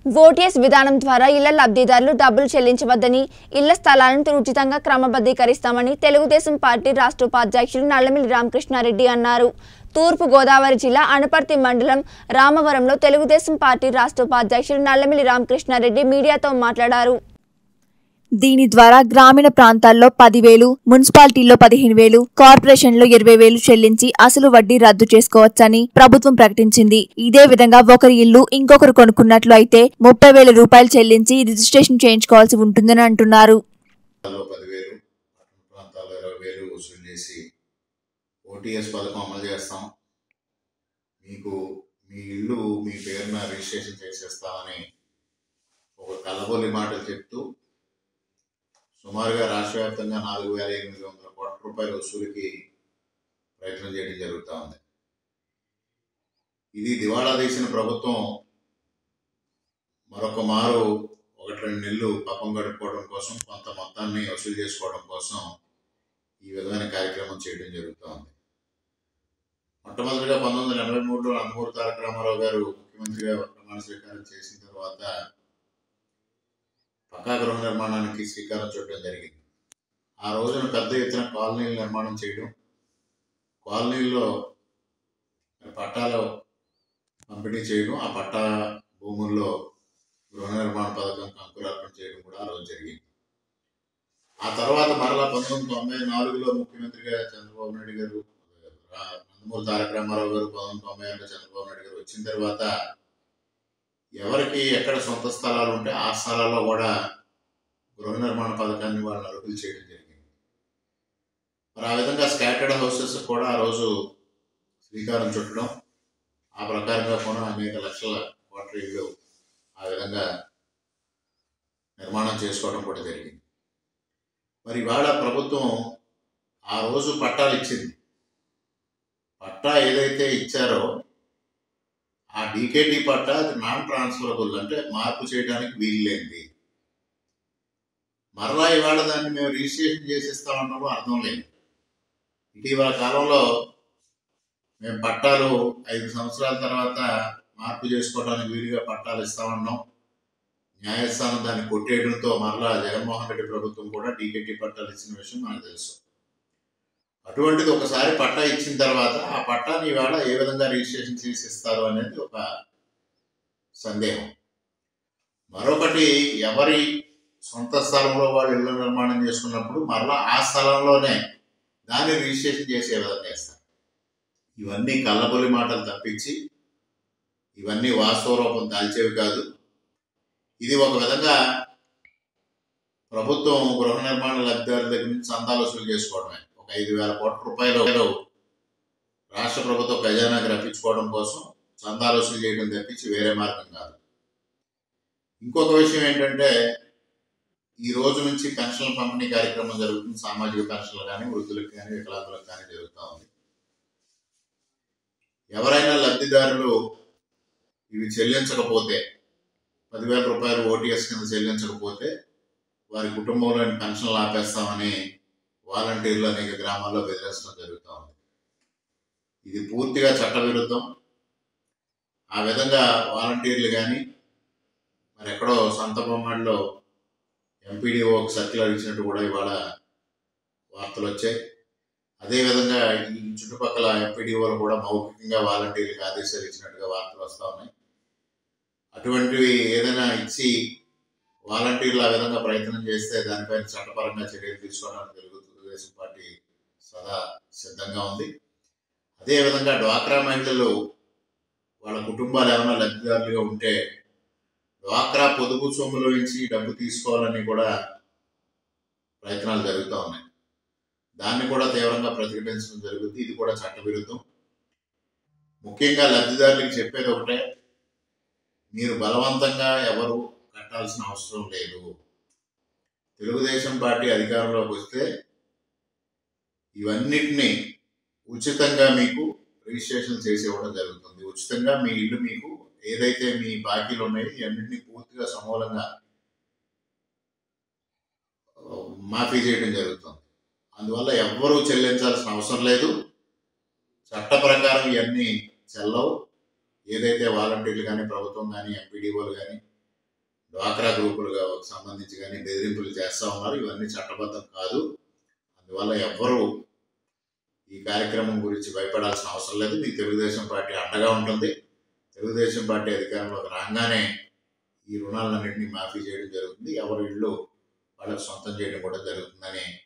OTS విధానం ద్వారా ఇళ్ల లబ్ధిదారులు డబ్బులు చెల్లించవద్దని ఇళ్ల స్థలాలను ఉచితంగా క్రమబద్ధీకరిస్తామని తెలుగుదేశం పార్టీ రాష్ట్ర ఉపాధ్యక్షుడు నల్లమిల్లి రామకృష్ణారెడ్డి అన్నారు తూర్పు గోదావరి జిల్లా అనపర్తి మండలం రామవరంలో తెలుగుదేశం పార్టీ రాష్ట్ర ఉపాధ్యక్షుడు నల్లమిల్లి రామకృష్ణారెడ్డి మీడియాతో మాట్లాడారు దీని ద్వారా గ్రామీణ ప్రాంతాల్లో పదివేలు మున్సిపాలిటీల్లో పదిహేను వేలు కార్పొరేషన్లో ఇరవై వేలు చెల్లించి అసలు వడ్డీ రద్దు చేసుకోవచ్చని ప్రభుత్వం ప్రకటించింది ఇదే విధంగా ఒకరి ఇల్లు ఇంకొకరు కొనుక్కున్నట్లు అయితే ముప్పై వేల రూపాయలు చెల్లించి రిజిస్ట్రేషన్ చేయించుకోవాల్సి ఉంటుందని అంటున్నారు ప్రాంతాల్లో పదివేలు పట్టణ ప్రాంతాల్లో ఇరవై వేలు వసూలు చేసి ఓటీఎస్ పథకం అమలు చేస్తాం మీకు మీ ఇల్లు మీ పేరున రిజిస్ట్రేషన్ చేసేస్తామని ఒక కలబొల్లి మాటలు చెప్తూ సుమారుగా రాష్ట్ర వ్యాప్తంగా నాలుగు వేల ఎనిమిది వందల కోట్ల రూపాయల వసూలుకి ప్రయత్నం చేయడం జరుగుతూ ఉంది ఇది దివాళా తీసిన ప్రభుత్వం మరొక మారు ఒకటి రెండు నెలలు పాపం గడుపుకోవడం కోసం కొంత మొత్తాన్ని వసూలు చేసుకోవడం కోసం ఈ విధమైన కార్యక్రమం చేయడం జరుగుతూ ఉంది మొట్టమొదటిగా పంతొమ్మిది వందల ఎనభై మూడులో నందమూరి తారక రామారావు గారు ముఖ్యమంత్రిగా ప్రమాణ స్వీకారం చేసిన తర్వాత పక్కా గృహ నిర్మాణానికి శ్రీకారం చుట్టడం జరిగింది ఆ రోజున పెద్ద ఎత్తున కాలనీలు నిర్మాణం చేయడం కాలనీల్లో పట్టాలు పంపిణీ చేయడం ఆ పట్టా భూముల్లో గృహ నిర్మాణ పథకం అంకురార్పణ చేయడం కూడా ఆ రోజు జరిగింది ఆ తర్వాత మరలా పంతొమ్మిది తొంభై నాలుగులో ముఖ్యమంత్రిగా చంద్రబాబు నాయుడు గారు రా- నందమూరి తారక రామారావు గారు పంతొమ్మిది తొంభై ఆరులో చంద్రబాబు నాయుడు గారు వచ్చిన తర్వాత ఎవరికి ఎక్కడ సొంత స్థలాలు ఉంటే ఆ స్థలాల్లో కూడా గృహ నిర్మాణ పథకాన్ని వాళ్ళు అరుకులు చేయడం జరిగింది మరి ఆ విధంగా స్కాటర్డ్ హౌసెస్ కూడా ఆ రోజు శ్రీకారం చుట్టడం ఆ ప్రకారంగా కూడా అనేక లక్షల కోట్ల ఇళ్ళు ఆ విధంగా నిర్మాణం చేసుకోవడం కూడా జరిగింది మరి ఇవాళ ప్రభుత్వం ఆ రోజు పట్టాలు ఇచ్చింది పట్టా ఏదైతే ఇచ్చారో ఆ డీకేటీ పట్టా అది నాన్ ట్రాన్స్ఫరబుల్ అంటే మార్పు చేయడానికి వీలు లేనిది మరలా ఇవాళ దాన్ని మేము రిజిస్ట్రేషన్ చేసిస్తామన్నాము అర్థం లేదు ఇటీవల కాలంలో మేము పట్టాలు ఐదు సంవత్సరాల తర్వాత మార్పు చేసుకోవడానికి వీలుగా పట్టాలు ఇస్తామన్నాం న్యాయస్థానం దాన్ని కొట్టేయడంతో మరలా జగన్మోహన్ రెడ్డి ప్రభుత్వం కూడా డీకేటీ పట్టాలు ఇచ్చిన విషయం మనకు తెలుసు అటువంటిది ఒకసారి పట్టా ఇచ్చిన తర్వాత ఆ పట్టాని ఇవాళ ఏ విధంగా రిజిస్ట్రేషన్ చేసి ఇస్తారు అనేది ఒక సందేహం మరొకటి ఎవరి సొంత స్థలంలో వాళ్ళు ఇల్లు నిర్మాణం చేసుకున్నప్పుడు మరలా ఆ స్థలంలోనే దాన్ని రిజిస్ట్రేషన్ చేసే విధంగా చేస్తారు ఇవన్నీ కళ్ళబొలి మాటలు తప్పించి ఇవన్నీ వాస్తవ రూపం దాల్చేవి కాదు ఇది ఒక విధంగా ప్రభుత్వం గృహ నిర్మాణ లబ్ధిదారుల దగ్గర నుంచి చందాలు వసూలు చేసుకోవడమే ఒక ఐదు వేల కోట్ల రూపాయలు రాష్ట్ర ప్రభుత్వ ఖజానాకి రప్పించుకోవడం కోసం చందాలు వసూలు చేయడం తప్పించి వేరే మార్గం కాదు ఇంకొక విషయం ఏంటంటే ఈ రోజు నుంచి పెన్షన్ల పంపిణీ కార్యక్రమం జరుగుతుంది సామాజిక పెన్షన్లు కానీ వృద్ధులకు కానీ వికలాంగులకు కానీ జరుగుతూ ఉంది ఎవరైనా లబ్ధిదారులు ఇవి చెల్లించకపోతే పదివేల రూపాయలు ఓటీఎస్ కింద చెల్లించకపోతే వారి కుటుంబంలోని పెన్షన్లు ఆపేస్తామని వాలంటీర్లు అనేక గ్రామాల్లో బెదిరించడం జరుగుతూ ఉంది ఇది పూర్తిగా చట్టవిరుద్ధం ఆ విధంగా వాలంటీర్లు కానీ మరి ఎక్కడో సొంత బొమ్మడిలో ఎంపీడీఓ ఒక సర్క్యులర్ ఇచ్చినట్టు కూడా ఇవాళ వార్తలు వచ్చాయి అదేవిధంగా ఈ చుట్టుపక్కల ఎంపీడీఓలు కూడా మౌఖికంగా వాలంటీర్లకు ఆదేశాలు ఇచ్చినట్టుగా వార్తలు వస్తూ ఉన్నాయి అటువంటివి ఏదైనా ఇచ్చి వాలంటీర్లు ఆ విధంగా ప్రయత్నం చేస్తే దానిపైన చట్టపరంగా చర్యలు తీసుకోవడానికి తెలుగు తెలుగుదేశం పార్టీ సదా సిద్ధంగా ఉంది అదేవిధంగా డ్వాక్రా మహిళలు వాళ్ళ కుటుంబాలు ఏమైనా లబ్ధిదారులుగా ఉంటే డ్వాక్రా పొదుపు సొమ్ములో నుంచి డబ్బు తీసుకోవాలని కూడా ప్రయత్నాలు జరుగుతూ ఉన్నాయి దాన్ని కూడా తీవ్రంగా ప్రతిఘటించడం జరుగుతుంది ఇది కూడా చట్టవిరుద్ధం ముఖ్యంగా లబ్ధిదారులకు చెప్పేది ఒకటే మీరు బలవంతంగా ఎవరు కట్టాల్సిన అవసరం లేదు తెలుగుదేశం పార్టీ అధికారంలోకి వస్తే ఇవన్నిటినీ ఉచితంగా మీకు రిజిస్ట్రేషన్ చేసి ఇవ్వడం జరుగుతుంది ఉచితంగా మీ ఇల్లు మీకు ఏదైతే మీ బాకీలు ఉన్నాయో ఇవన్నింటినీ పూర్తిగా సమూలంగా ఆ, మాఫీ చేయడం జరుగుతుంది అందువల్ల ఎవ్వరూ చెల్లించాల్సిన అవసరం లేదు చట్ట ప్రకారం ఇవన్నీ చెల్లవు ఏదైతే వాలంటీర్లు కానీ ప్రభుత్వం కానీ ఎంపీడీఓలు కానీ డ్వాక్రా గ్రూపులుగా సంబంధించి కానీ బెదిరింపులు చేస్తూ ఉన్నారు ఇవన్నీ చట్టబద్ధం కాదు అందువల్ల ఎవ్వరూ ఈ కార్యక్రమం గురించి భయపడాల్సిన అవసరం లేదు మీ తెలుగుదేశం పార్టీ అండగా ఉంటుంది తెలుగుదేశం పార్టీ అధికారంలోకి రాగానే ఈ రుణాలన్నింటినీ మాఫీ చేయడం జరుగుతుంది ఎవరి ఇళ్ళు వాళ్ళకి సొంతం చేయడం కూడా జరుగుతుందని